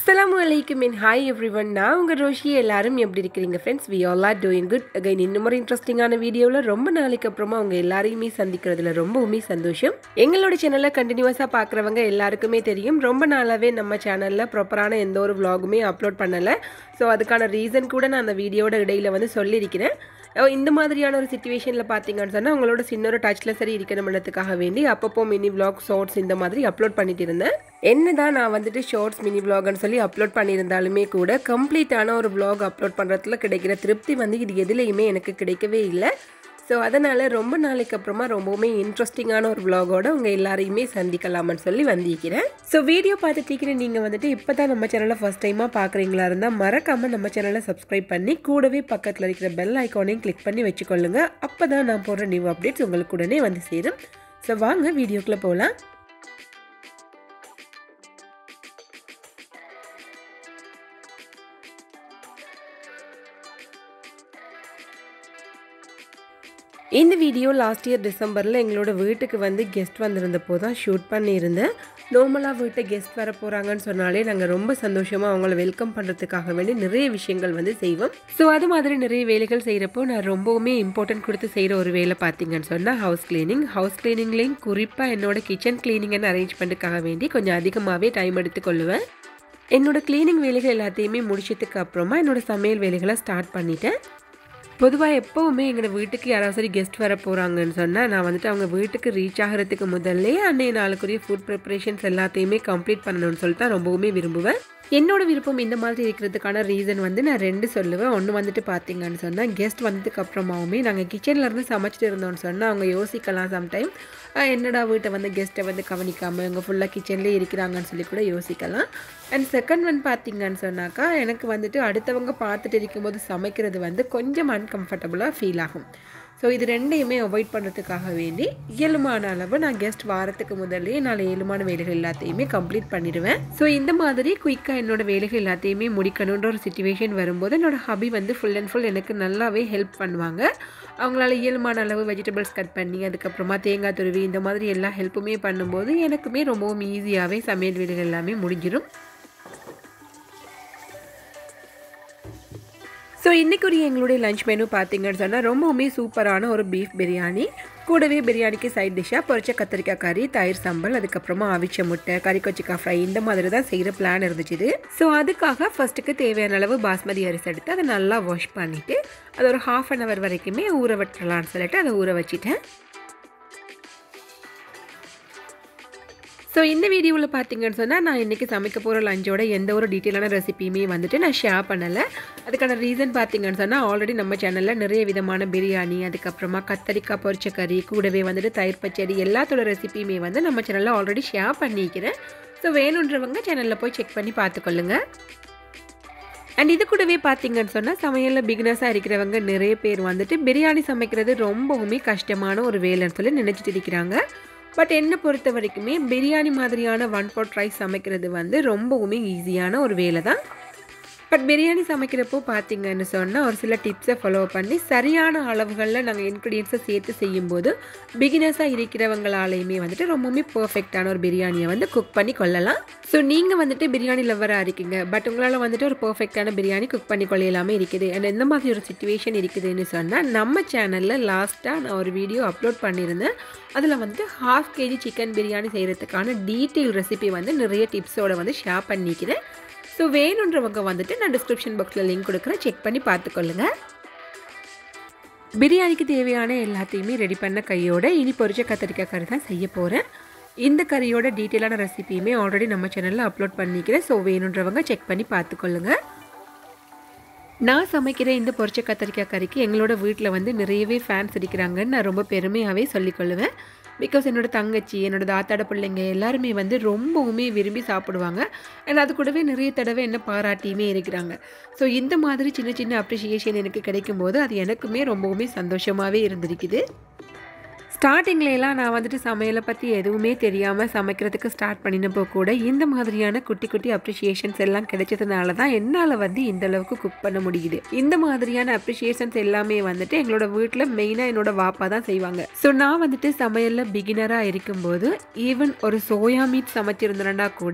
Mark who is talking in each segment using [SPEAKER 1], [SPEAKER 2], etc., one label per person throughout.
[SPEAKER 1] அஸ்ஸலாமு அலைக்கும் மின் ஹாய் எவ்ரி ஒன் நான் உங்கள் ரோஷி எல்லாரும் எப்படி இருக்கிறீங்க friends we all are doing good again இன்னும் ஒரு இன்ட்ரெஸ்டிங்கான வீடியோவில் ரொம்ப நாளைக்கு அப்புறமா அவங்க எல்லாரையுமே சந்திக்கிறதுல ரொம்பவுமே சந்தோஷம் எங்களோட சேனலை கண்டினியூஸாக பார்க்குறவங்க எல்லாருக்குமே தெரியும் ரொம்ப நாளாகவே நம்ம சேனலில் ப்ராப்பரான எந்த ஒரு vlogுமே அப்லோட் பண்ணலை ஸோ அதுக்கான ரீசன் கூட நான் அந்த வீடியோட இடையில வந்து சொல்லியிருக்கிறேன் அஹ் இந்த மாதிரியான ஒரு சுச்சுவேஷனில் பார்த்தீங்கன்னு சொன்னால் அவங்களோட சின்ன ஒரு டச்சில் சரி இருக்கணும்ன்றதுக்காக வேண்டி அப்பப்போ மினி vlog ஷார்ட்ஸ் இந்த மாதிரி அப்லோட் பண்ணிட்டு இருந்தேன் என்னதான் நான் வந்துட்டு ஷார்ட்ஸ் மினி vlogன்னு சொல்லி அப்லோட் பண்ணியிருந்தாலுமே கூட கம்ப்ளீட்டான ஒரு vlog அப்லோட் பண்ணுறதுல கிடைக்கிற திருப்தி வந்து இது எதுலேயுமே எனக்கு கிடைக்கவே இல்லை ஸோ அதனால் ரொம்ப நாளைக்கு அப்புறமா ரொம்பவுமே இன்ட்ரெஸ்டிங்கான ஒரு vlogஓட உங்கள் எல்லாரையுமே சந்திக்கலாம்னு சொல்லி வந்திருக்கிறேன் ஸோ வீடியோ பார்த்துட்டு நீங்கள் வந்துட்டு இப்போ தான் நம்ம சேனலை ஃபஸ்ட் டைமாக பார்க்குறீங்களா இருந்தால் மறக்காமல் நம்ம சேனலை சப்ஸ்கிரைப் பண்ணி கூடவே பக்கத்தில் இருக்கிற பெல் ஐக்கானையும் கிளிக் பண்ணி வச்சுக்கொள்ளுங்க அப்போ தான் நான் போடுற நியூ அப்டேட்ஸ் உங்களுக்கு உடனே வந்து சேரும் ஸோ வாங்க வீடியோக்குள்ளே போகலாம் இந்த வீடியோ லாஸ்ட் இயர் டிசம்பரில் எங்களோட வீட்டுக்கு வந்து கெஸ்ட் வந்திருந்தப்போ தான் ஷூட் பண்ணியிருந்தேன் நார்மலாக வீட்டை கெஸ்ட் வர போகிறாங்கன்னு சொன்னாலே நாங்கள் ரொம்ப சந்தோஷமாக அவங்கள வெல்கம் பண்ணுறதுக்காக வேண்டி நிறைய விஷயங்கள் வந்து செய்வோம் ஸோ அது மாதிரி நிறைய வேலைகள் செய்கிறப்போ நான் ரொம்பவுமே இம்பார்ட்டன்ட் கொடுத்து செய்கிற ஒரு வேலை பார்த்தீங்கன்னு சொன்னால் ஹவுஸ் கிளீனிங் ஹவுஸ் கிளீனிங்லேயும் குறிப்பாக என்னோட கிச்சன் கிளீனிங்கன்னு அரேஞ்ச் பண்ணுறதுக்காக வேண்டி கொஞ்சம் அதிகமாகவே டைம் எடுத்துக்கொள்ளுவேன் என்னோட கிளீனிங் வேலைகள் எல்லாத்தையுமே முடிச்சதுக்கு அப்புறமா என்னோட சமையல் வேலைகளை ஸ்டார்ட் பண்ணிட்டேன் பொதுவாக எப்போவுமே எங்கள் வீட்டுக்கு யாராவது சரி கெஸ்ட் வர போகிறாங்கன்னு சொன்னால் நான் வந்துட்டு அவங்க வீட்டுக்கு ரீச் ஆகிறதுக்கு முதல்லே அன்னைய நாளுக்குரிய ஃபுட் ப்ரிப்பரேஷன்ஸ் எல்லாத்தையுமே கம்ப்ளீட் பண்ணணும்னு சொல்லிட்டு தான் ரொம்பவுமே விரும்புவேன் என்னோட விருப்பம் இந்த மாதிரி இருக்கிறதுக்கான ரீசன் வந்து நான் ரெண்டு சொல்லுவேன் ஒன்று வந்துட்டு பார்த்தீங்கன்னு சொன்னால் கெஸ்ட் வந்ததுக்கு அப்புறமாவுமே நாங்கள் கிச்சனில் இருந்து சமைச்சிட்டு இருந்தோம்னு சொன்னால் அவங்க யோசிக்கலாம் சம்டைம் என்னடா வீட்டை வந்து கெஸ்ட்டை வந்து கவனிக்காமல் இவங்க ஃபுல்லாக கிச்சன்லேயே இருக்கிறாங்கன்னு சொல்லி கூட யோசிக்கலாம் அண்ட் செகண்ட் ஒன் பார்த்தீங்கன்னு சொன்னாக்கா எனக்கு வந்துட்டு அடுத்தவங்க பார்த்துட்டு இருக்கும்போது சமைக்கிறது வந்து கொஞ்சம் அன்கம்ஃபர்டபுளாக ஃபீல் ஆகும் ஸோ இது ரெண்டையுமே அவாய்ட் பண்ணுறதுக்காக வேண்டி இயலுமான அளவு நான் கெஸ்ட் வாரத்துக்கு முதல்லே என்னால் இயலுமான வேலைகள் எல்லாத்தையுமே கம்ப்ளீட் பண்ணிடுவேன் ஸோ இந்த மாதிரி குயிக்காக என்னோட வேலைகள் எல்லாத்தையுமே முடிக்கணுன்ற ஒரு சுச்சுவேஷன் வரும்போது என்னோட ஹபி வந்து ஃபுல் அண்ட் ஃபுல் எனக்கு நல்லாவே ஹெல்ப் பண்ணுவாங்க அவங்களால இயல்பான அளவு வெஜிடபிள்ஸ் கட் பண்ணி அதுக்கப்புறமா தேங்காய் துருவி இந்த மாதிரி எல்லா ஹெல்ப்புமே பண்ணும்போது எனக்குமே ரொம்பவும் ஈஸியாகவே சமையல் வேலைகள் எல்லாமே முடிஞ்சிடும் ஸோ இன்றைக்குரிய எங்களுடைய லஞ்ச் மெனு பார்த்தீங்கன்னு சொன்னால் ரொம்பவுமே சூப்பரான ஒரு பீஃப் பிரியாணி கூடவே பிரியாணிக்கு சைட் டிஷ்ஷாக பொரிச்ச கத்திரிக்காய் கறி தயிர் சம்பல் அதுக்கப்புறமா அவிச்ச முட்டை கறி கொச்சிக்காய் ஃப்ரை இந்த மாதிரி தான் செய்கிற பிளான் இருந்துச்சு இது ஸோ அதுக்காக ஃபஸ்ட்டுக்கு தேவையான அளவு பாஸ்மதி அரிசி எடுத்து அதை நல்லா வாஷ் பண்ணிவிட்டு அது ஒரு ஹாஃப் அன் ஹவர் வரைக்குமே ஊற விட்டுறலான்னு சொல்லிட்டு அதை ஊற வச்சுட்டேன் ஸோ இந்த வீடியோவில் பார்த்தீங்கன்னு சொன்னால் நான் இன்றைக்கி சமைக்க போகிற லஞ்சோட எந்த ஒரு டீட்டெயிலான ரெசிபியுமே வந்துட்டு நான் ஷேர் பண்ணலை அதுக்கான ரீசன் பார்த்தீங்கன்னு சொன்னால் ஆல்ரெடி நம்ம சேனலில் நிறைய விதமான பிரியாணி அதுக்கப்புறமா கத்தரிக்காய் பொரிச்ச கறி கூடவே வந்துட்டு தயிர் பச்சடி எல்லாத்தோட ரெசிபியுமே வந்து நம்ம சேனலில் ஆல்ரெடி ஷேர் பண்ணிக்கிறேன் ஸோ வேணுன்றவங்க சேனலில் போய் செக் பண்ணி பார்த்துக்கொள்ளுங்க அண்ட் இது கூடவே பார்த்தீங்கன்னு சொன்னால் சமையலில் பிகினஸாக இருக்கிறவங்க நிறைய பேர் வந்துட்டு பிரியாணி சமைக்கிறது ரொம்பவுமே கஷ்டமான ஒரு வேலைன்னு சொல்லி நினச்சிட்டு இருக்கிறாங்க பட் என்னை பொறுத்த வரைக்குமே பிரியாணி மாதிரியான ஒன் பாட் ரைஸ் சமைக்கிறது வந்து ரொம்பவுமே ஈஸியான ஒரு வேலை தான் பட் பிரியாணி சமைக்கிறப்போ பார்த்தீங்கன்னு சொன்னால் ஒரு சில டிப்ஸை ஃபாலோ பண்ணி சரியான அளவுகளில் நாங்கள் இன்க்ரீடியன்ஸை சேர்த்து செய்யும்போது பிகினர்ஸாக இருக்கிறவங்களாலையுமே வந்துட்டு ரொம்பவுமே பர்ஃபெக்டான ஒரு பிரியாணியை வந்து குக் பண்ணி கொள்ளலாம் ஸோ நீங்கள் வந்துட்டு பிரியாணி லவ்வராக இருக்கீங்க பட் உங்களால் வந்துட்டு ஒரு பர்ஃபெக்டான பிரியாணி குக் பண்ணி கொள்ளையலாமே இருக்குது அண்ட் எந்த மாதிரி ஒரு சுச்சுவேஷன் இருக்குதுன்னு சொன்னால் நம்ம சேனலில் லாஸ்ட்டாக நான் ஒரு வீடியோ அப்லோட் பண்ணியிருந்தேன் அதில் வந்துட்டு ஹாஃப் கேஜி சிக்கன் பிரியாணி செய்கிறதுக்கான டீட்டெயில் ரெசிபி வந்து நிறைய டிப்ஸோட வந்து ஷேர் பண்ணிக்கிறேன் ஸோ வேணுன்றவங்க வந்துட்டு நான் டிஸ்கிரிப்ஷன் பாக்ஸில் லிங்க் கொடுக்குறேன் செக் பண்ணி பார்த்துக்கொள்ளுங்க பிரியாணிக்கு தேவையான எல்லாத்தையுமே ரெடி பண்ண கையோட இனி பொரிச்ச கத்திரிக்காய் கறி தான் செய்ய போகிறேன் இந்த கறியோட டீட்டெயிலான ரெசிபியுமே ஆல்ரெடி நம்ம சேனலில் அப்லோட் பண்ணிக்கிறேன் ஸோ வேணுன்றவங்க செக் பண்ணி பார்த்துக்கொள்ளுங்க நான் சமைக்கிற இந்த பொரிச்ச கத்திரிக்காய் கறிக்கு எங்களோட வீட்டில் வந்து நிறையவே ஃபேன்ஸ் இருக்கிறாங்கன்னு நான் ரொம்ப பெருமையாகவே சொல்லிக்கொள்ளுவேன் பிகாஸ் என்னோட தங்கச்சி என்னோட தாத்தாட பிள்ளைங்க எல்லாருமே வந்து ரொம்பவுமே விரும்பி சாப்பிடுவாங்க அண்ட் அது கூடவே நிறைய தடவை என்ன பாராட்டியுமே இருக்கிறாங்க ஸோ இந்த மாதிரி சின்ன சின்ன அப்ரிஷியேஷன் எனக்கு கிடைக்கும்போது அது எனக்குமே ரொம்பவுமே சந்தோஷமாகவே இருந்திருக்குது ஸ்டார்டிங்லலாம் நான் வந்துட்டு சமையலை பற்றி எதுவுமே தெரியாமல் சமைக்கிறதுக்கு ஸ்டார்ட் பண்ணினப்போ கூட இந்த மாதிரியான குட்டி குட்டி அப்ரிஷியேஷன்ஸ் எல்லாம் கிடைச்சதுனால தான் என்னால் வந்து இந்த அளவுக்கு குக் பண்ண முடியுது இந்த மாதிரியான அப்ரிஷியேஷன்ஸ் எல்லாமே வந்துட்டு எங்களோட வீட்டில் மெயினாக என்னோட வாப்பா தான் செய்வாங்க ஸோ நான் வந்துட்டு சமையலில் பிகினராக இருக்கும்போது ஈவன் ஒரு சோயா மீட் சமைச்சிருந்தேன்னா கூட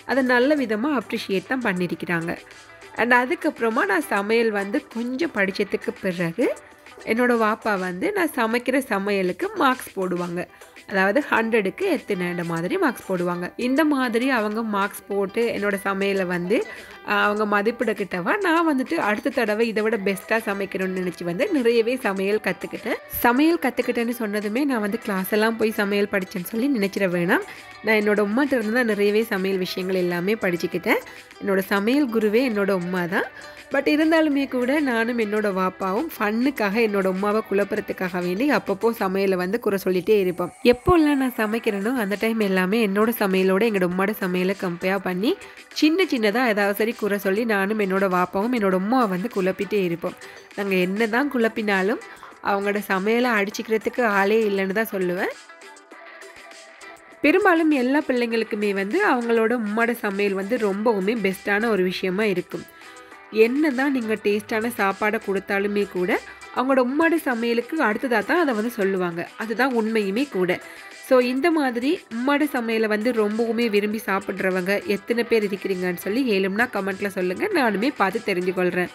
[SPEAKER 1] அதை நல்ல விதமாக அப்ரிஷியேட் தான் பண்ணியிருக்கிறாங்க அண்ட் அதுக்கப்புறமா நான் சமையல் வந்து கொஞ்சம் படித்ததுக்கு பிறகு என்னோடய வாப்பா வந்து நான் சமைக்கிற சமையலுக்கு மார்க்ஸ் போடுவாங்க அதாவது ஹண்ட்ரடுக்கு எத்தனை மாதிரி மார்க்ஸ் போடுவாங்க இந்த மாதிரி அவங்க மார்க்ஸ் போட்டு என்னோடய சமையலை வந்து அவங்க மதிப்பிடக்கிட்டவா நான் வந்துட்டு அடுத்த தடவை இதை விட பெஸ்ட்டாக சமைக்கணும்னு நினச்சி வந்து நிறையவே சமையல் கற்றுக்கிட்டேன் சமையல் கற்றுக்கிட்டேன்னு சொன்னதுமே நான் வந்து கிளாஸ் எல்லாம் போய் சமையல் படித்தேன்னு சொல்லி நினச்சிட வேணாம் நான் என்னோடய உமாட்ட இருந்து தான் நிறையவே சமையல் விஷயங்கள் எல்லாமே படிச்சுக்கிட்டேன் என்னோடய சமையல் குருவே என்னோடய உமா தான் பட் இருந்தாலுமே கூட நானும் என்னோடய வாப்பாவும் ஃபன்னுக்காக என்னோடய உமாவை குழப்பறதுக்காக வேண்டி அப்பப்போ சமையலை வந்து குறை சொல்லிகிட்டே இருப்போம் எப்போல்லாம் நான் சமைக்கிறேனோ அந்த டைம் எல்லாமே என்னோடய சமையலோட எங்களோட உமாவோட சமையலை கம்பேர் பண்ணி சின்ன சின்னதாக ஏதாவது சரி குறை சொல்லி நானும் என்னோடய வாப்பாவும் என்னோட உமாவை வந்து குழப்பிட்டே இருப்போம் நாங்கள் என்ன தான் குழப்பினாலும் அவங்களோட சமையலை அடிச்சுக்கிறதுக்கு ஆளே இல்லைன்னு தான் சொல்லுவேன் பெரும்பாலும் எல்லா பிள்ளைங்களுக்குமே வந்து அவங்களோட உம்மோட சமையல் வந்து ரொம்பவுமே பெஸ்ட்டான ஒரு விஷயமா இருக்கும் என்ன தான் நீங்கள் டேஸ்ட்டான சாப்பாடை கொடுத்தாலுமே கூட அவங்களோட உம்மாட சமையலுக்கு அடுத்ததாக தான் அதை வந்து சொல்லுவாங்க அதுதான் உண்மையுமே கூட ஸோ இந்த மாதிரி உம்மாட சமையலை வந்து ரொம்பவுமே விரும்பி சாப்பிட்றவங்க எத்தனை பேர் இருக்கிறீங்கன்னு சொல்லி ஏழும்னா கமெண்ட்டில் சொல்லுங்கள் நானுமே பார்த்து தெரிஞ்சுக்கொள்கிறேன்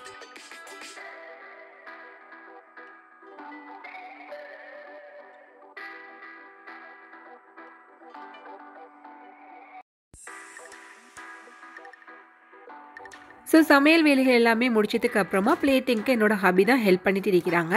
[SPEAKER 1] ஸோ சமையல் வேலைகள் எல்லாமே முடிச்சதுக்கு அப்புறமா பிளேட்டிங்க்கு என்னோட ஹபி தான் ஹெல்ப் பண்ணிட்டு இருக்கிறாங்க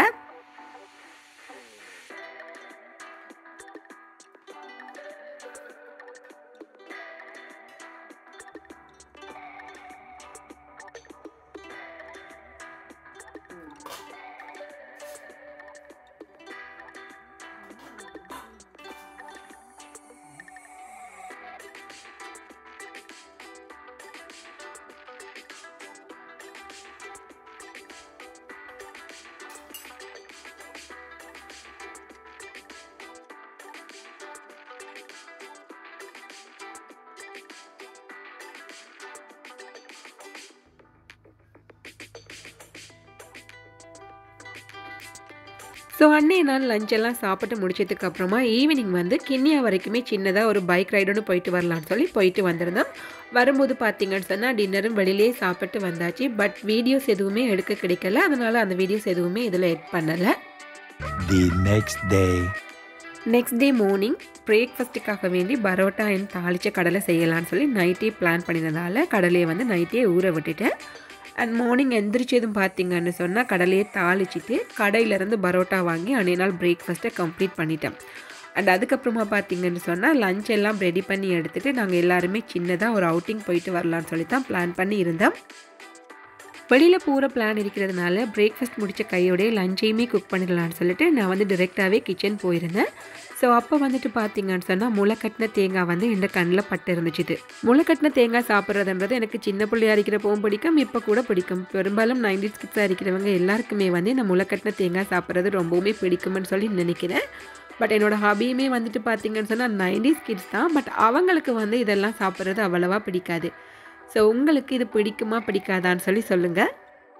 [SPEAKER 1] ஸோ அன்னைய நாள் லஞ்ச் எல்லாம் சாப்பிட்டு முடிச்சதுக்கு அப்புறமா ஈவினிங் வந்து கிண்ணியா வரைக்குமே சின்னதாக ஒரு பைக் ரைடுன்னு போயிட்டு வரலான்னு சொல்லி போயிட்டு வந்திருந்தோம் வரும்போது பார்த்தீங்கன்னு சொன்னால் டின்னரும் வெளியிலேயே சாப்பிட்டு வந்தாச்சு பட் வீடியோஸ் எதுவுமே எடுக்க கிடைக்கல அதனால் அந்த வீடியோஸ் எதுவுமே இதில் எட் பண்ணலை
[SPEAKER 2] The next day.
[SPEAKER 1] Next day morning பிரேக்ஃபாஸ்ட்டுக்காக வேண்டி பரோட்டா அண்ட் தாளிச்ச கடலை செய்யலாம்னு சொல்லி நைட்டே பிளான் பண்ணினதால கடலையை வந்து நைட்டே ஊற விட்டுட்டேன் அண்ட் மார்னிங் எந்திரிச்சதும் பார்த்தீங்கன்னு சொன்னால் கடலையை தாளிச்சிட்டு கடையிலேருந்து பரோட்டா வாங்கி அன்றைய நாள் பிரேக்ஃபாஸ்ட்டை கம்ப்ளீட் பண்ணிட்டேன் அண்ட் அதுக்கப்புறமா பார்த்தீங்கன்னு சொன்னால் லஞ்ச் எல்லாம் ரெடி பண்ணி எடுத்துகிட்டு நாங்கள் எல்லாருமே சின்னதாக ஒரு அவுட்டிங் போயிட்டு வரலான்னு சொல்லி தான் பிளான் பண்ணி இருந்தோம் வெளியில் போகிற பிளான் இருக்கிறதுனால பிரேக்ஃபாஸ்ட் முடித்த கையோடய லஞ்சையுமே குக் பண்ணிடலான்னு சொல்லிட்டு நான் வந்து டிரெக்டாகவே கிச்சன் போயிருந்தேன் ஸோ அப்போ வந்துட்டு பார்த்தீங்கன்னு சொன்னால் முளைக்கட்டின தேங்காய் வந்து எந்த கண்ணில் பட்டு இருந்துச்சுது முளைக்கட்டின தேங்காய் சாப்பிட்றதுன்றது எனக்கு சின்ன பிள்ளையா இருக்கிறப்பவும் பிடிக்கும் இப்போ கூட பிடிக்கும் பெரும்பாலும் நைன்டி கிட்ஸாக இருக்கிறவங்க எல்லாருக்குமே வந்து இந்த முளைக்கட்டின தேங்காய் சாப்பிட்றது ரொம்பவுமே பிடிக்கும்னு சொல்லி நினைக்கிறேன் பட் என்னோடய ஹாபியுமே வந்துட்டு பார்த்தீங்கன்னு சொன்னால் நைன்டிஸ் கிட்ஸ் தான் பட் அவங்களுக்கு வந்து இதெல்லாம் சாப்பிட்றது அவ்வளவா பிடிக்காது ஸோ உங்களுக்கு இது பிடிக்குமா பிடிக்காதான்னு சொல்லி சொல்லுங்கள்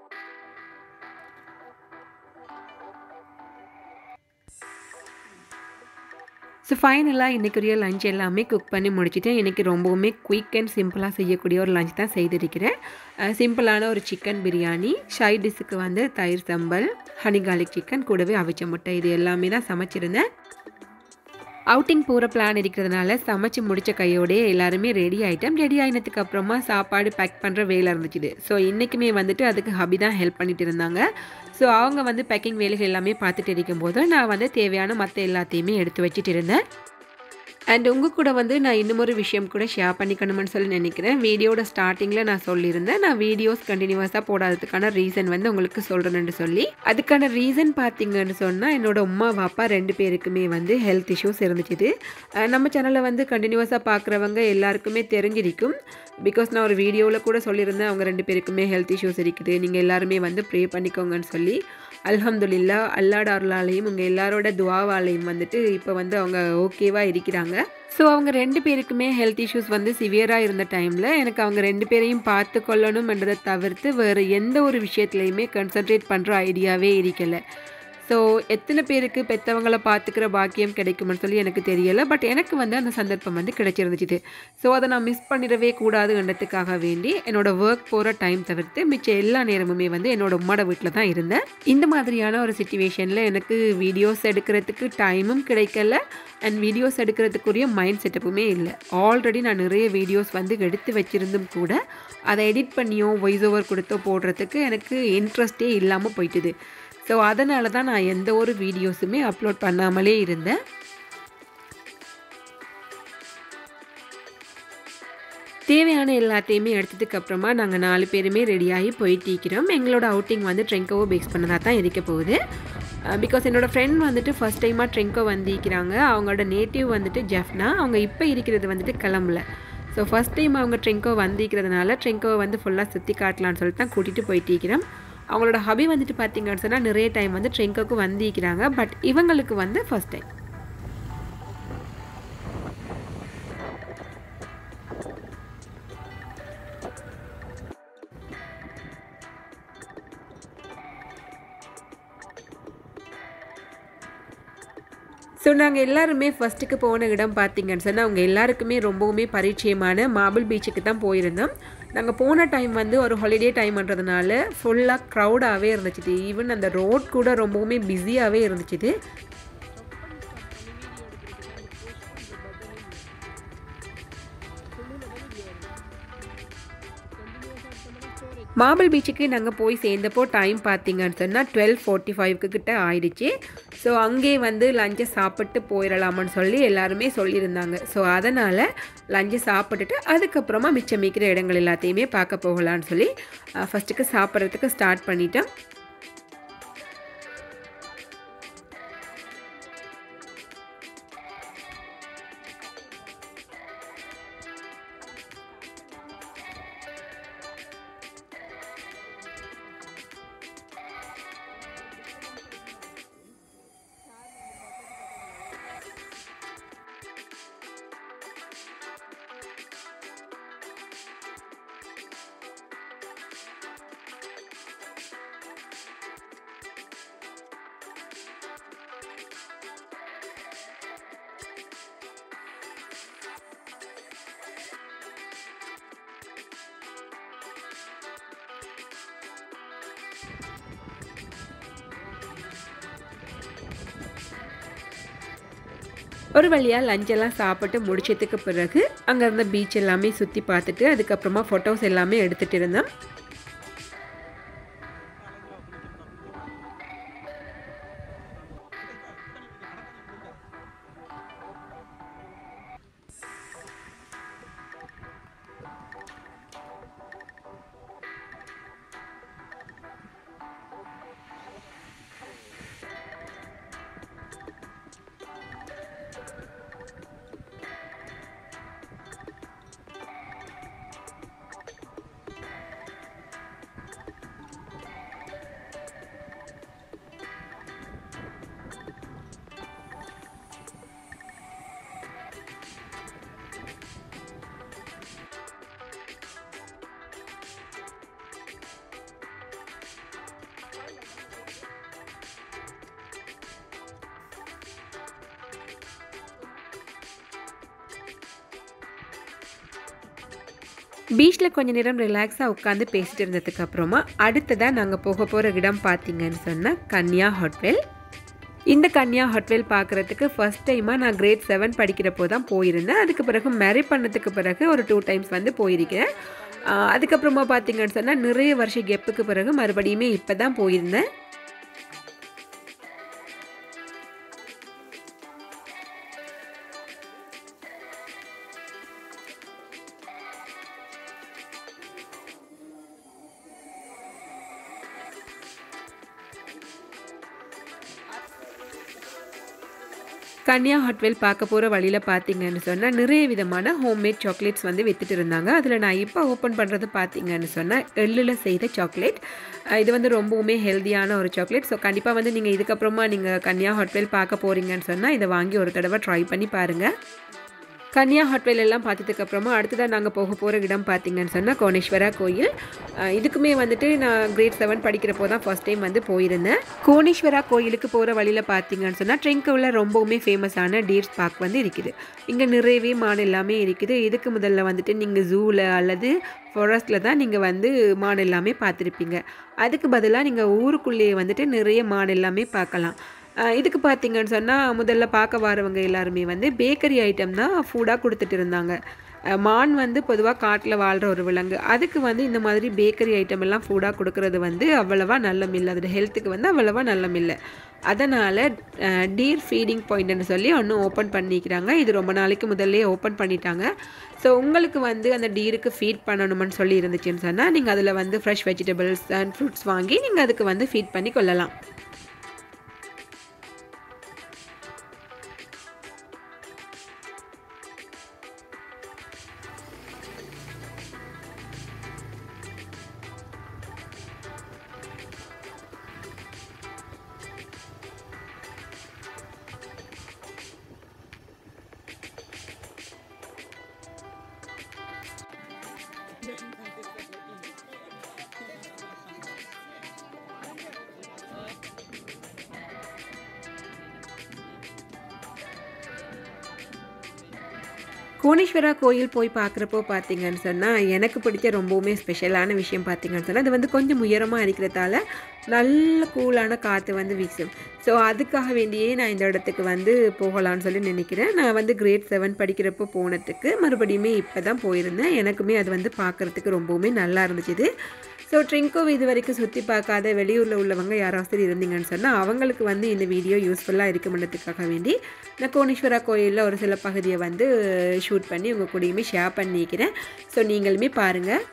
[SPEAKER 1] ஸோ ஃபைனலாக இன்றைக்குரிய லஞ்ச் எல்லாமே குக் பண்ணி முடிச்சுட்டு இன்றைக்கி ரொம்பவுமே குயிக் அண்ட் சிம்பிளாக செய்யக்கூடிய ஒரு லஞ்ச் தான் செய்திருக்கிறேன் அஹ் சிம்பிளான ஒரு சிக்கன் பிரியாணி ஷை டிஷ்ஷுக்கு வந்து தயிர் சம்பல் ஹனி garlic சிக்கன் கூடவே அவிச்ச முட்டை இது எல்லாமே தான் சமைச்சிருந்தேன் அவுட்டிங் போகிற பிளான் இருக்கிறதுனால சமைச்சு முடித்த கையோடயே எல்லாருமே ரெடி ஆகிட்டோம் ரெடி ஆகினதுக்கு அப்புறமா சாப்பாடு பேக் பண்ணுற வேலை இருந்துச்சுது ஸோ இன்றைக்குமே வந்துட்டு அதுக்கு ஹபி தான் ஹெல்ப் பண்ணிட்டு இருந்தாங்க ஸோ அவங்க வந்து பேக்கிங் வேலைகள் எல்லாமே பார்த்துட்டு இருக்கும்போது நான் வந்து தேவையான மற்ற எல்லாத்தையுமே எடுத்து வச்சுட்டு இருந்தேன் அண்ட் உங்கள் கூட வந்து நான் இன்னும் ஒரு விஷயம் கூட ஷேர் பண்ணிக்கணும்னு சொல்லி நினைக்கிறேன் வீடியோட ஸ்டார்டிங்கில் நான் சொல்லியிருந்தேன் நான் வீடியோஸ் கண்டினியூஸாக போடாததுக்கான ரீசன் வந்து உங்களுக்கு சொல்கிறேன்னு சொல்லி அதுக்கான ரீசன் பார்த்தீங்கன்னு சொன்னால் என்னோட அம்மா பாப்பா ரெண்டு பேருக்குமே வந்து ஹெல்த் இஷ்யூஸ் இருந்துச்சுது அஹ் நம்ம சேனலை வந்து கண்டினியூஸாக பார்க்குறவங்க எல்லாருக்குமே தெரிஞ்சிருக்கும் பிகாஸ் நான் ஒரு வீடியோவில் கூட சொல்லியிருந்தேன் அவங்க ரெண்டு பேருக்குமே ஹெல்த் இஷ்யூஸ் இருக்குது நீங்கள் எல்லாருமே வந்து ப்ரே பண்ணிக்கோங்கன்னு சொல்லி அல்ஹம்துலில்லா அல்லாட அருளாலையும் உங்கள் எல்லாரோட துவாவாலையும் வந்துட்டு இப்போ வந்து அவங்க ஓகேவாக இருக்கிறாங்க ஸோ அவங்க ரெண்டு பேருக்குமே ஹெல்த் இஷ்யூஸ் வந்து சிவியராக இருந்த டைமில் எனக்கு அவங்க ரெண்டு பேரையும் பார்த்து கொள்ளணும்ன்றதை தவிர்த்து வேறு எந்த ஒரு விஷயத்துலையுமே கான்சென்ட்ரேட் பண்ணுற ஐடியாவே இருக்கலை ஸோ எத்தனை பேருக்கு பெற்றவங்களை பார்த்துக்கிற பாக்கியம் கிடைக்கும்னு சொல்லி எனக்கு தெரியலை பட் எனக்கு வந்து அந்த சந்தர்ப்பம் வந்து கிடைச்சிருந்துச்சு ஸோ அதை நான் மிஸ் பண்ணிடவே கூடாதுன்றதுக்காக வேண்டி என்னோட ஒர்க் போகிற டைம் தவிர்த்து மிச்ச எல்லா நேரமுமே வந்து என்னோட உம்மோட வீட்டில் தான் இருந்தேன் இந்த மாதிரியான ஒரு சுச்சுவேஷனில் எனக்கு வீடியோஸ் எடுக்கிறதுக்கு டைமும் கிடைக்கல அண்ட் வீடியோஸ் எடுக்கிறதுக்குரிய மைண்ட் செட்டப்புமே இல்லை ஆல்ரெடி நான் நிறைய வீடியோஸ் வந்து எடுத்து வச்சுருந்தும் கூட அதை எடிட் பண்ணியோ வாய்ஸ் ஓவர் கொடுத்தோ போடுறதுக்கு எனக்கு இன்ட்ரெஸ்டே இல்லாமல் போயிட்டுது ஸோ அதனால தான் நான் எந்த ஒரு வீடியோஸுமே அப்லோட் பண்ணாமலே இருந்தேன் தேவையான எல்லாத்தையுமே எடுத்ததுக்கு அப்புறமா நாங்கள் நாலு பேருமே ரெடியாகி போயிட்டு இருக்கிறோம் எங்களோட அவுட்டிங் வந்து ட்ரெங்கோவை பேஸ் பண்ணதாக தான் இருக்க போகுது பிகாஸ் என்னோடய ஃப்ரெண்ட் வந்துட்டு ஃபஸ்ட் டைமாக ட்ரெங்கோ வந்திருக்கிறாங்க அவங்களோட நேட்டிவ் வந்துட்டு ஜெஃப்னா அவங்க இப்போ இருக்கிறது வந்துட்டு கிளம்பல ஸோ ஃபஸ்ட் டைம் அவங்க ட்ரெங்கோ வந்திருக்கிறதுனால ட்ரெங்கோவை வந்து ஃபுல்லாக சுற்றி காட்டலான்னு சொல்லிட்டு தான் கூட்டிகிட்டு போயிட்டு இருக்கிறோம் அவங்களோட ஹபி வந்துட்டு பார்த்தீங்கன்னு சொன்னால் நிறைய டைம் வந்து ட்ரெங்கோக்கு வந்திருக்கிறாங்க பட் இவங்களுக்கு வந்து ஃபஸ்ட் டைம் ஸோ நாங்கள் எல்லாருமே ஃபஸ்ட்டுக்கு போன இடம் பார்த்தீங்கன்னு சொன்னால் அவங்க எல்லாருக்குமே ரொம்பவுமே பரிச்சயமான மாபிள் பீச்சுக்கு தான் போயிருந்தோம் நாங்கள் போன டைம் வந்து ஒரு ஹாலிடே டைம்ன்றதுனால ஃபுல்லாக க்ரௌடாகவே இருந்துச்சு ஈவன் அந்த ரோட் கூட ரொம்பவுமே பிஸியாகவே இருந்துச்சு மாபிள் பீச்சுக்கு நாங்கள் போய் சேர்ந்தப்போ டைம் பார்த்தீங்கன்னு சொன்னால் டுவெல் ஃபார்ட்டி ஃபைவ்க்கு கிட்ட ஆயிடுச்சு ஸோ அங்கே வந்து லஞ்சை சாப்பிட்டு போயிடலாமான்னு சொல்லி எல்லாருமே சொல்லியிருந்தாங்க ஸோ அதனால் லஞ்சை சாப்பிட்டுட்டு அதுக்கப்புறமா மிச்சம் மீக்கிற இடங்கள் எல்லாத்தையுமே பார்க்க போகலான்னு சொல்லி ஃபஸ்ட்டுக்கு சாப்பிட்றதுக்கு ஸ்டார்ட் பண்ணிட்டோம் ஒரு வழியாக லஞ்செல்லாம் சாப்பிட்டு முடிச்சதுக்கு பிறகு அங்கே இருந்த பீச் எல்லாமே சுற்றி பார்த்துட்டு அதுக்கப்புறமா ஃபோட்டோஸ் எல்லாமே எடுத்துகிட்டு இருந்தோம் பீச்சில் கொஞ்ச நேரம் ரிலாக்ஸாக உட்காந்து பேசிட்டு இருந்ததுக்கு அப்புறமா அடுத்ததாக நாங்கள் போக போகிற இடம் பார்த்தீங்கன்னு சொன்னால் கன்யா ஹோட்டல் இந்த கன்யா ஹோட்டல் பார்க்குறதுக்கு ஃபஸ்ட் டைமாக நான் கிரேட் செவன் படிக்கிறப்போ தான் போயிருந்தேன் அதுக்கு பிறகு மேரி பண்ணதுக்கு பிறகு ஒரு டூ டைம்ஸ் வந்து போயிருக்கிறேன் ஆஹ் அதுக்கப்புறமா பார்த்தீங்கன்னு சொன்னால் நிறைய வருஷம் கெப்புக்கு பிறகு மறுபடியுமே இப்போ தான் போயிருந்தேன் கன்யா ஹாட்வெல் பார்க்க போகிற வழியில் பார்த்தீங்கன்னு சொன்னால் நிறைய விதமான ஹோம்மேட் சாக்லேட்ஸ் வந்து வித்துட்டு இருந்தாங்க அதில் நான் இப்போ ஓப்பன் பண்ணுறது பார்த்தீங்கன்னு சொன்னால் எள்ளில் செய்த சாக்லேட் அஹ் இது வந்து ரொம்பவுமே ஹெல்தியான ஒரு சாக்லேட் ஸோ கண்டிப்பாக வந்து நீங்கள் இதுக்கப்புறமா நீங்கள் கன்யா ஹாட்வெல் பார்க்க போகிறீங்கன்னு சொன்னால் இதை வாங்கி ஒரு தடவை ட்ரை பண்ணி பாருங்கள் கன்யா ஹாட்வெல் எல்லாம் பார்த்ததுக்கப்புறமா அடுத்ததாக நாங்கள் போக போகிற இடம் பார்த்தீங்கன்னு சொன்னால் கோணேஸ்வரா கோயில் அஹ் இதுக்குமே வந்துட்டு நான் கிரேட் செவன் படிக்கிறப்போ தான் ஃபர்ஸ்ட் டைம் வந்து போயிருந்தேன் கோணேஸ்வரா கோயிலுக்கு போகிற வழியில் பார்த்தீங்கன்னு சொன்னால் ட்ரிங்கோவில் ரொம்பவுமே ஃபேமஸான டீர்ஸ் பார்க் வந்து இருக்குது இங்கே நிறையவே மான் எல்லாமே இருக்குது இதுக்கு முதல்ல வந்துட்டு நீங்கள் ஜூவில் அல்லது ஃபாரஸ்ட்டில் தான் நீங்கள் வந்து மான் எல்லாமே பார்த்துருப்பீங்க அதுக்கு பதிலாக நீங்கள் ஊருக்குள்ளேயே வந்துட்டு நிறைய மான் எல்லாமே பார்க்கலாம் அஹ் இதுக்கு பார்த்தீங்கன்னு சொன்னால் முதல்ல பார்க்க வரவங்க எல்லாருமே வந்து பேக்கரி ஐட்டம் தான் ஃபுட்டாக கொடுத்துட்டு இருந்தாங்க அஹ் மான் வந்து பொதுவாக காட்டில் வாழ்கிற ஒரு விலங்கு அதுக்கு வந்து இந்த மாதிரி பேக்கரி ஐட்டம் எல்லாம் ஃபுட்டாக கொடுக்கறது வந்து அவ்வளவா நல்லமில்லை அதோட ஹெல்த்துக்கு வந்து அவ்வளவா நல்லமில்லை அதனால் டீர் ஃபீடிங் பாயிண்ட்னு சொல்லி ஒன்று ஓப்பன் பண்ணிக்கிறாங்க இது ரொம்ப நாளைக்கு முதல்லே ஓப்பன் பண்ணிட்டாங்க ஸோ உங்களுக்கு வந்து அந்த டீருக்கு ஃபீட் பண்ணணும்னு சொல்லி இருந்துச்சுன்னு சொன்னால் நீங்கள் அதில் வந்து ஃப்ரெஷ் வெஜிடபிள்ஸ் அண்ட் ஃப்ரூட்ஸ் வாங்கி நீங்கள் அதுக்கு வந்து ஃபீட் பண்ணி கொள்ளலாம் கோணேஸ்வரா கோயில் போய் பார்க்குறப்போ பார்த்தீங்கன்னு சொன்னால் எனக்கு பிடிச்ச ரொம்பவுமே ஸ்பெஷலான விஷயம் பார்த்தீங்கன்னு சொன்னால் அது வந்து கொஞ்சம் உயரமாக இருக்கிறதால நல்ல கூலான காற்று வந்து வீசும் ஸோ அதுக்காக வேண்டியே நான் இந்த இடத்துக்கு வந்து போகலான்னு சொல்லி நினைக்கிறேன் நான் வந்து கிரேட் செவன் படிக்கிறப்போ போனதுக்கு மறுபடியுமே இப்போ தான் போயிருந்தேன் எனக்குமே அது வந்து பார்க்குறதுக்கு ரொம்பவுமே நல்லா இருந்துச்சு ஸோ ட்ரிங்கோ இது வரைக்கும் சுற்றி பார்க்காத வெளியூரில் உள்ளவங்க யாராவது இருந்தீங்கன்னு சொன்னால் அவங்களுக்கு வந்து இந்த வீடியோ யூஸ்ஃபுல்லாக இருக்குமன்றதுக்காக வேண்டி நான் கோணேஸ்வரா கோயிலில் ஒரு சில பகுதியை வந்து ஷூட் பண்ணி உங்கள் கூடயுமே ஷேர் பண்ணிக்கிறேன் ஸோ நீங்களுமே பாருங்கள்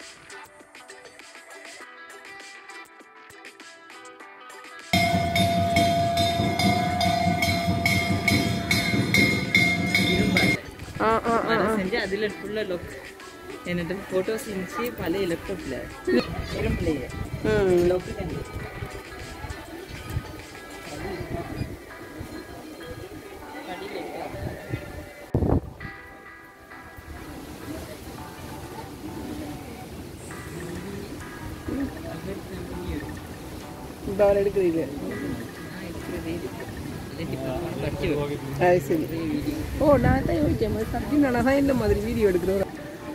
[SPEAKER 1] ஆ ஆ ஆ
[SPEAKER 3] அதை செஞ்சு அதில் ஃபுல்லாக லொக் என்னட்டு ஃபோட்டோஸ் இருந்துச்சு பழைய லேப்டாப்பில் இரும்புலையே லொக்கு கண்டு
[SPEAKER 1] டால் எடுக்கிறீங்க அது சரி ஓ நான் தான் யோசிச்சேன் மாதிரி சப்ஜி நான் தான் இந்த மாதிரி வீடியோ எடுக்கிறோம்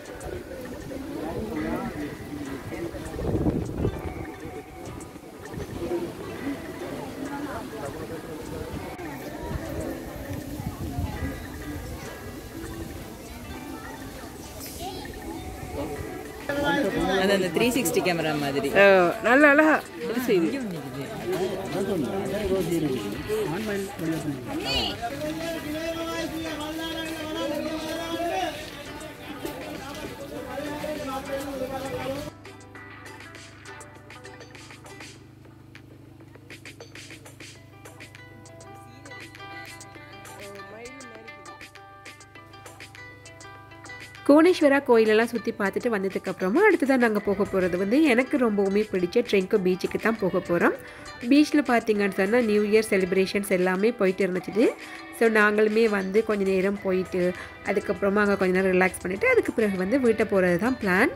[SPEAKER 3] அது அந்த த்ரீ சிக்ஸ்டி கேமரா மாதிரி
[SPEAKER 1] நல்ல அழகா இது செய்து கோணேஸ்வரா கோயிலெல்லாம் சுற்றி பார்த்துட்டு வந்ததுக்கப்புறமா அடுத்ததான் நாங்கள் போக போகிறது வந்து எனக்கு ரொம்பவுமே பிடிச்ச ட்ரெங்கோ பீச்சுக்கு தான் போக போகிறோம் பீச்சில் பார்த்தீங்கன்னு சொன்னால் நியூ இயர் செலிப்ரேஷன்ஸ் எல்லாமே போயிட்டு இருந்துச்சு ஸோ நாங்களுமே வந்து கொஞ்ச நேரம் போயிட்டு அதுக்கப்புறமா அங்கே கொஞ்ச நேரம் ரிலாக்ஸ் பண்ணிவிட்டு அதுக்கு பிறகு வந்து வீட்டை போகிறது தான் பிளான்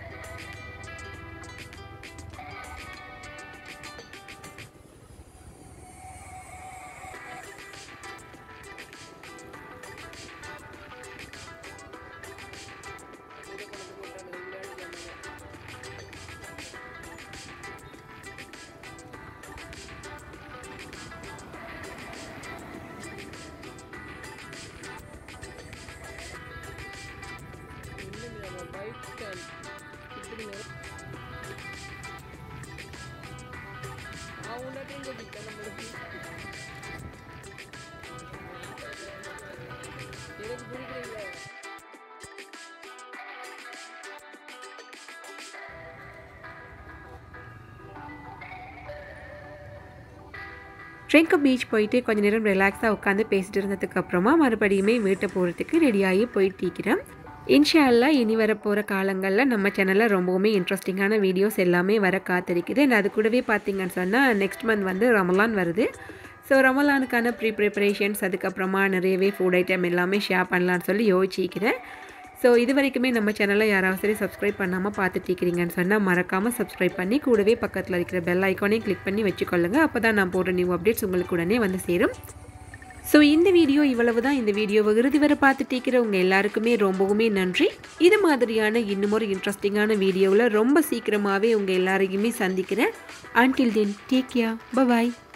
[SPEAKER 1] ட்ரெங்கோ பீச் போயிட்டு கொஞ்ச நேரம் ரிலாக்ஸாக உட்காந்து பேசிட்டு இருந்ததுக்கு அப்புறமா மறுபடியுமே வீட்டை போகிறதுக்கு ரெடியாகி போயிட்டு இருக்கிறேன் இன்ஷா அல்லாஹ் இனி வரப்போகிற காலங்களில் நம்ம சேனலில் ரொம்பவுமே இன்ட்ரெஸ்டிங்கான வீடியோஸ் எல்லாமே வர காத்திருக்குது and அது கூடவே பார்த்தீங்கன்னு சொன்னால் நெக்ஸ்ட் மந்த் வந்து ரமலான் வருது ஸோ ரமலானுக்கான ப்ரீ ப்ரிப்பரேஷன்ஸ் அதுக்கப்புறமா நிறையவே ஃபுட் ஐட்டம் எல்லாமே ஷேர் பண்ணலான்னு சொல்லி யோசிச்சிக்கிறேன் ஸோ இது வரைக்குமே நம்ம சேனலை யாராவது சரி சப்ஸ்கிரைப் பண்ணாமல் பார்த்துட்டு இருக்கிறீங்கன்னு சொன்னால் மறக்காமல் சப்ஸ்கிரைப் பண்ணி கூடவே பக்கத்தில் இருக்கிற பெல் ஐக்கானையும் கிளிக் பண்ணி வச்சுக்கொள்ளுங்க அப்போ தான் நான் போடுற நியூ அப்டேட்ஸ் உங்களுக்கு உடனே வந்து சேரும் ஸோ இந்த வீடியோ இவ்வளவு தான் இந்த வீடியோவை இறுதி வரை பார்த்துட்டு இருக்கிறவங்க எல்லாருக்குமே ரொம்பவுமே நன்றி இது மாதிரியான இன்னும் ஒரு இன்ட்ரெஸ்டிங்கான வீடியோவில் ரொம்ப சீக்கிரமாகவே உங்கள் எல்லாரையுமே சந்திக்கிறேன் until then take care bye bye